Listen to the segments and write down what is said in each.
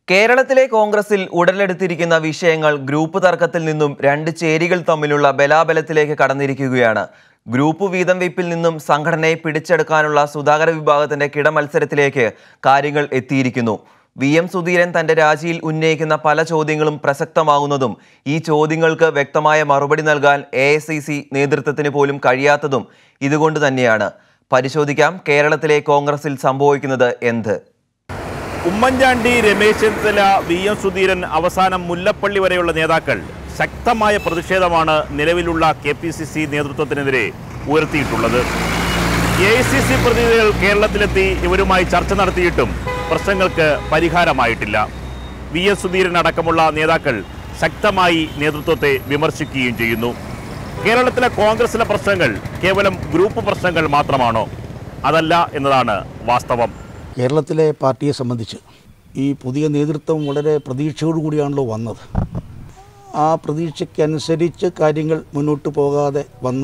കേരളത്തിലെ കോൺഗ്രസിൽ ഉടലെടുത്തിരിക്കുന്ന വിഷയങ്ങൾ ഗ്രൂപ്പ് തർക്കത്തിൽ നിന്നും രണ്ട് ചേരികൾ തമ്മിലുള്ള ബലാബലത്തിലേക്ക് കടന്നിരിക്കുകയാണ് ഗ്രൂപ്പ് വീതം വെയ്പിൽ നിന്നും സംഘടനയെ പിടിച്ചെടുക്കാനുള്ള സുധാകര വിഭാഗത്തിന്റെ കിടമത്സരത്തിലേക്ക് കാര്യങ്ങൾ എത്തിയിരിക്കുന്നു വി എം സുധീരൻ തന്റെ രാജിയിൽ ഉന്നയിക്കുന്ന പല ചോദ്യങ്ങളും പ്രസക്തമാകുന്നതും ഈ ചോദ്യങ്ങൾക്ക് വ്യക്തമായ മറുപടി നൽകാൻ എ നേതൃത്വത്തിന് പോലും കഴിയാത്തതും ഇതുകൊണ്ട് തന്നെയാണ് പരിശോധിക്കാം കേരളത്തിലെ കോൺഗ്രസിൽ സംഭവിക്കുന്നത് എന്ത് ഉമ്മൻചാണ്ടി രമേശ് ചെന്നിത്തല വി എം സുധീരൻ അവസാനം മുല്ലപ്പള്ളി വരെയുള്ള നേതാക്കൾ ശക്തമായ പ്രതിഷേധമാണ് നിലവിലുള്ള കെ പി സി സി നേതൃത്വത്തിനെതിരെ ഉയർത്തിയിട്ടുള്ളത് എ ഐ സി സി പ്രതിനിധികൾ കേരളത്തിലെത്തി ഇവരുമായി ചർച്ച നടത്തിയിട്ടും പ്രശ്നങ്ങൾക്ക് പരിഹാരമായിട്ടില്ല വി എസ് സുധീരൻ അടക്കമുള്ള നേതാക്കൾ ശക്തമായി നേതൃത്വത്തെ വിമർശിക്കുകയും ചെയ്യുന്നു കേരളത്തിലെ കോൺഗ്രസിലെ പ്രശ്നങ്ങൾ കേവലം ഗ്രൂപ്പ് പ്രശ്നങ്ങൾ മാത്രമാണോ അതല്ല എന്നതാണ് വാസ്തവം കേരളത്തിലെ പാർട്ടിയെ സംബന്ധിച്ച് ഈ പുതിയ നേതൃത്വം വളരെ പ്രതീക്ഷയോടുകൂടിയാണല്ലോ വന്നത് ആ പ്രതീക്ഷയ്ക്കനുസരിച്ച് കാര്യങ്ങൾ മുന്നോട്ട് പോകാതെ വന്ന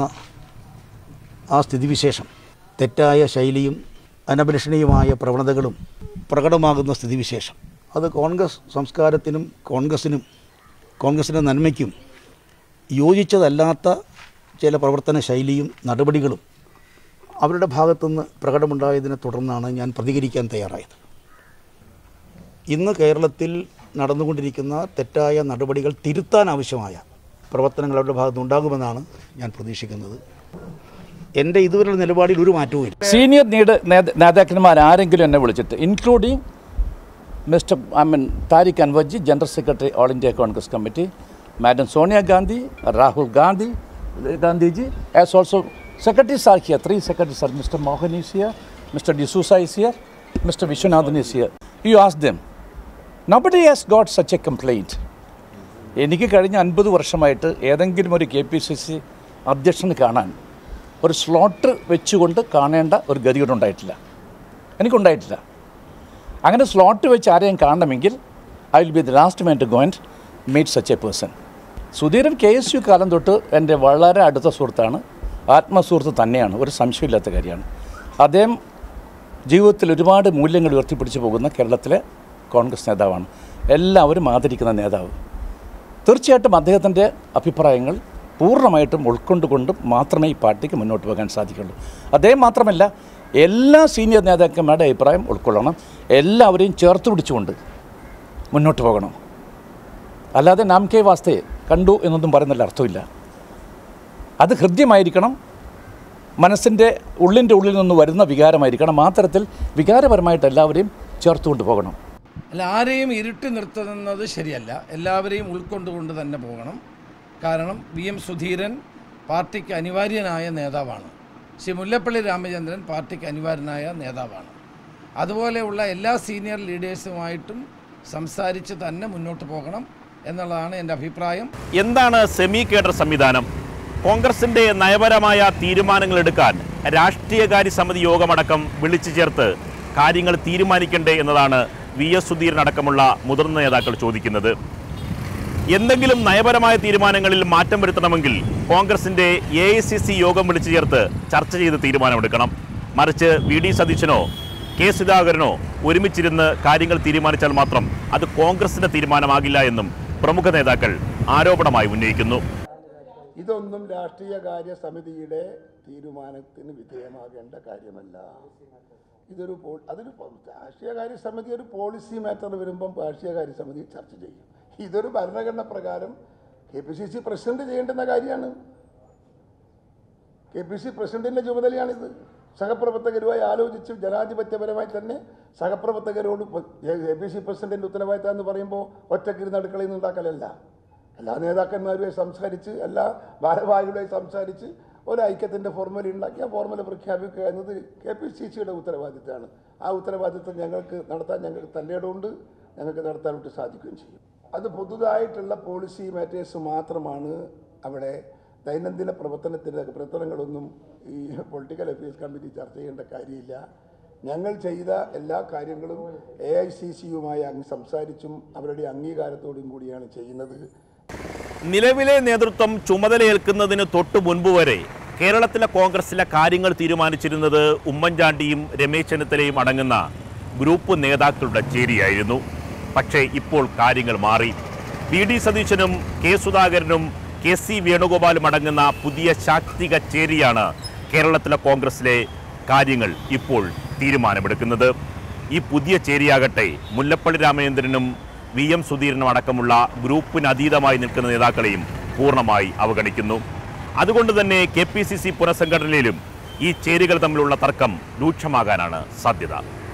ആ സ്ഥിതിവിശേഷം തെറ്റായ ശൈലിയും അനഭിലഷണീയമായ പ്രവണതകളും പ്രകടമാകുന്ന സ്ഥിതിവിശേഷം അത് കോൺഗ്രസ് സംസ്കാരത്തിനും കോൺഗ്രസിനും കോൺഗ്രസിൻ്റെ നന്മയ്ക്കും യോജിച്ചതല്ലാത്ത ചില പ്രവർത്തന ശൈലിയും നടപടികളും അവരുടെ ഭാഗത്തുനിന്ന് പ്രകടമുണ്ടായതിനെ തുടർന്നാണ് ഞാൻ പ്രതികരിക്കാൻ തയ്യാറായത് ഇന്ന് കേരളത്തിൽ നടന്നുകൊണ്ടിരിക്കുന്ന തെറ്റായ നടപടികൾ തിരുത്താൻ ആവശ്യമായ പ്രവർത്തനങ്ങൾ അവരുടെ ഭാഗത്ത് ഉണ്ടാകുമെന്നാണ് ഞാൻ പ്രതീക്ഷിക്കുന്നത് എൻ്റെ ഇതുവരെയുള്ള നിലപാടിൽ ഒരു മാറ്റവും ഇല്ല സീനിയർ നീഡ് നേതാക്കന്മാർ ആരെങ്കിലും എന്നെ വിളിച്ചിട്ട് including mister I mean Tariq അൻവർജി general secretary all India Congress committee madam Sonia Gandhi Rahul Gandhi Gandhiji as also secretaries are here three secretaries are mister Mohan is here mister D'Souza is here mister Viswanathan is here you as dumb nobody has got such a complaint എനിക്ക് കഴിഞ്ഞ അൻപത് വർഷമായിട്ട് ഏതെങ്കിലും ഒരു K P C C അധ്യക്ഷന് കാണാൻ ഒരു slot വെച്ചുകൊണ്ട് കാണേണ്ട ഒരു ഗതികേട് ഉണ്ടായിട്ടില്ല എനിക്കുണ്ടായിട്ടില്ല അങ്ങനെ സ്ലോട്ട് വെച്ച് ആരെയും കാണണമെങ്കിൽ I will be the last man to go and meet such a person Sudheeran K S U കാലം തൊട്ട് എൻ്റെ വളരെ അടുത്ത സുഹൃത്താണ് ആത്മസുഹൃത്ത് തന്നെയാണ് ഒരു സംശയമില്ലാത്ത കാര്യമാണ് അദ്ദേഹം ജീവിതത്തിൽ ഒരുപാട് മൂല്യങ്ങൾ ഉയർത്തിപ്പിടിച്ചു പോകുന്ന കേരളത്തിലെ കോൺഗ്രസ് നേതാവാണ് എല്ലാവരും ആദരിക്കുന്ന നേതാവ് തീർച്ചയായിട്ടും അദ്ദേഹത്തിൻ്റെ അഭിപ്രായങ്ങൾ പൂർണ്ണമായിട്ടും ഉൾക്കൊണ്ടുകൊണ്ട് മാത്രമേ ഈ പാർട്ടിക്ക് മുന്നോട്ട് പോകാൻ സാധിക്കുള്ളൂ അദ്ദേഹം മാത്രമല്ല എല്ലാ സീനിയർ നേതാക്കന്മാരുടെ അഭിപ്രായം ഉൾക്കൊള്ളണം എല്ലാവരെയും ചേർത്ത് പിടിച്ചുകൊണ്ട് മുന്നോട്ട് പോകണം അല്ലാതെ നാം കെ വാസ്തയെ കണ്ടു എന്നൊന്നും പറയുന്നതിൽ അർത്ഥമില്ല അത് ഹൃദ്യമായിരിക്കണം മനസ്സിൻ്റെ ഉള്ളിൻ്റെ ഉള്ളിൽ നിന്ന് വരുന്ന വികാരമായിരിക്കണം ആ തരത്തിൽ വികാരപരമായിട്ട് എല്ലാവരെയും ചേർത്തുകൊണ്ട് പോകണം അല്ല ആരെയും ഇരുട്ടി നിർത്തുന്നത് ശരിയല്ല എല്ലാവരെയും ഉൾക്കൊണ്ടുകൊണ്ട് തന്നെ പോകണം കാരണം വി എം സുധീരൻ പാർട്ടിക്ക് അനിവാര്യനായ നേതാവാണ് ശ്രീ മുല്ലപ്പള്ളി രാമചന്ദ്രൻ പാർട്ടിക്ക് അനിവാര്യനായ നേതാവാണ് അതുപോലെയുള്ള എല്ലാ സീനിയർ ലീഡേഴ്സുമായിട്ടും സംസാരിച്ച് തന്നെ മുന്നോട്ട് പോകണം എന്നുള്ളതാണ് എൻ്റെ അഭിപ്രായം എന്താണ് സെമി കേഡർ സംവിധാനം കോൺഗ്രസിന്റെ നയപരമായ തീരുമാനങ്ങൾ എടുക്കാൻ രാഷ്ട്രീയകാര്യ സമിതി യോഗമടക്കം വിളിച്ചു ചേർത്ത് കാര്യങ്ങൾ തീരുമാനിക്കണ്ടേ എന്നതാണ് വി എസ് സുധീരൻ അടക്കമുള്ള മുതിർന്ന നേതാക്കൾ ചോദിക്കുന്നത് എന്തെങ്കിലും നയപരമായ തീരുമാനങ്ങളിൽ മാറ്റം വരുത്തണമെങ്കിൽ കോൺഗ്രസിന്റെ എ ഐ സി സി യോഗം വിളിച്ചു ചേർത്ത് ചർച്ച ചെയ്ത് തീരുമാനമെടുക്കണം മറിച്ച് വി ഡി സതീശനോ കെ സുധാകരനോ ഒരുമിച്ചിരുന്ന് കാര്യങ്ങൾ തീരുമാനിച്ചാൽ മാത്രം അത് കോൺഗ്രസിന്റെ തീരുമാനമാകില്ല എന്നും പ്രമുഖ നേതാക്കൾ ആരോപണമായി ഉന്നയിക്കുന്നു ഇതൊന്നും രാഷ്ട്രീയകാര്യ സമിതിയുടെ തീരുമാനത്തിന് വിധേയമാകേണ്ട കാര്യമല്ല ഇതൊരു പോ- അതൊരു പോ- രാഷ്ട്രീയകാര്യ സമിതി ഒരു പോളിസി മാറ്റർ വരുമ്പം രാഷ്ട്രീയകാര്യ സമിതി ചർച്ച ചെയ്യും ഇതൊരു ഭരണഘടന പ്രകാരം K P C C president ചെയ്യേണ്ടുന്ന കാര്യമാണ് കെ പി സി പ്രസിഡന്റിന്റെ ചുമതലയാണിത് സഹപ്രവർത്തകരുമായി ആലോചിച്ച് ജനാധിപത്യപരമായി തന്നെ സഹപ്രവർത്തകരോട് കെ പി സി പ്രസിഡന്റിന്റെ ഉത്തരവാദിത്തം എന്ന് പറയുമ്പോൾ ഒറ്റക്കിരുന്ന് അടുക്കളയിൽ നിന്ന് ഉണ്ടാക്കലല്ല എല്ലാ നേതാക്കന്മാരുമായി സംസാരിച്ച് എല്ലാ ഭാരവാഹികളുമായി സംസാരിച്ച് ഒരു ഐക്യത്തിൻ്റെ ഫോർമുല ഉണ്ടാക്കി ആ ഫോർമുല പ്രഖ്യാപിക്കുക എന്നത് കെ പി സി സിയുടെ ഉത്തരവാദിത്തമാണ് ആ ഉത്തരവാദിത്തം ഞങ്ങൾക്ക് നടത്താൻ ഞങ്ങൾക്ക് തല്ലേടമുണ്ട് ഞങ്ങൾക്ക് നടത്താനായിട്ട് സാധിക്കുകയും ചെയ്യും അത് പുതുതായിട്ടുള്ള പോളിസി മാറ്റേഴ്സ് മാത്രമാണ് അവിടെ ദൈനംദിന പ്രവർത്തനത്തിൻ്റെ പ്രവർത്തനങ്ങളൊന്നും ഈ പൊളിറ്റിക്കൽ അഫയേഴ്സ് കമ്മിറ്റി ചർച്ച ചെയ്യേണ്ട കാര്യമില്ല ഞങ്ങൾ ചെയ്ത എല്ലാ കാര്യങ്ങളും എ ഐ സി സിയുമായി അങ്ങ് സംസാരിച്ചും അവരുടെ അംഗീകാരത്തോടും കൂടിയാണ് ചെയ്യുന്നത് നിലവിലെ നേതൃത്വം ചുമതലയേൽക്കുന്നതിന് തൊട്ടു മുൻപ് വരെ കേരളത്തിലെ കോൺഗ്രസിലെ കാര്യങ്ങൾ തീരുമാനിച്ചിരുന്നത് ഉമ്മൻചാണ്ടിയും രമേശ് ചെന്നിത്തലയും അടങ്ങുന്ന ഗ്രൂപ്പ് നേതാക്കളുടെ ചേരിയായിരുന്നു പക്ഷേ ഇപ്പോൾ കാര്യങ്ങൾ മാറി വി ഡി സതീശനും കെ സുധാകരനും കെ സി വേണുഗോപാലും അടങ്ങുന്ന പുതിയ ശാക്തിക ചേരിയാണ് കേരളത്തിലെ കോൺഗ്രസിലെ കാര്യങ്ങൾ ഇപ്പോൾ തീരുമാനമെടുക്കുന്നത് ഈ പുതിയ ചേരിയാകട്ടെ മുല്ലപ്പള്ളി രാമചന്ദ്രനും വി എം സുധീരനും അടക്കമുള്ള ഗ്രൂപ്പിന് അതീതമായി നിൽക്കുന്ന നേതാക്കളെയും പൂർണ്ണമായി അവഗണിക്കുന്നു അതുകൊണ്ട് തന്നെ കെ പി സി സി പുനഃസംഘടനയിലും ഈ ചേരികൾ തമ്മിലുള്ള തർക്കം രൂക്ഷമാകാനാണ് സാധ്യത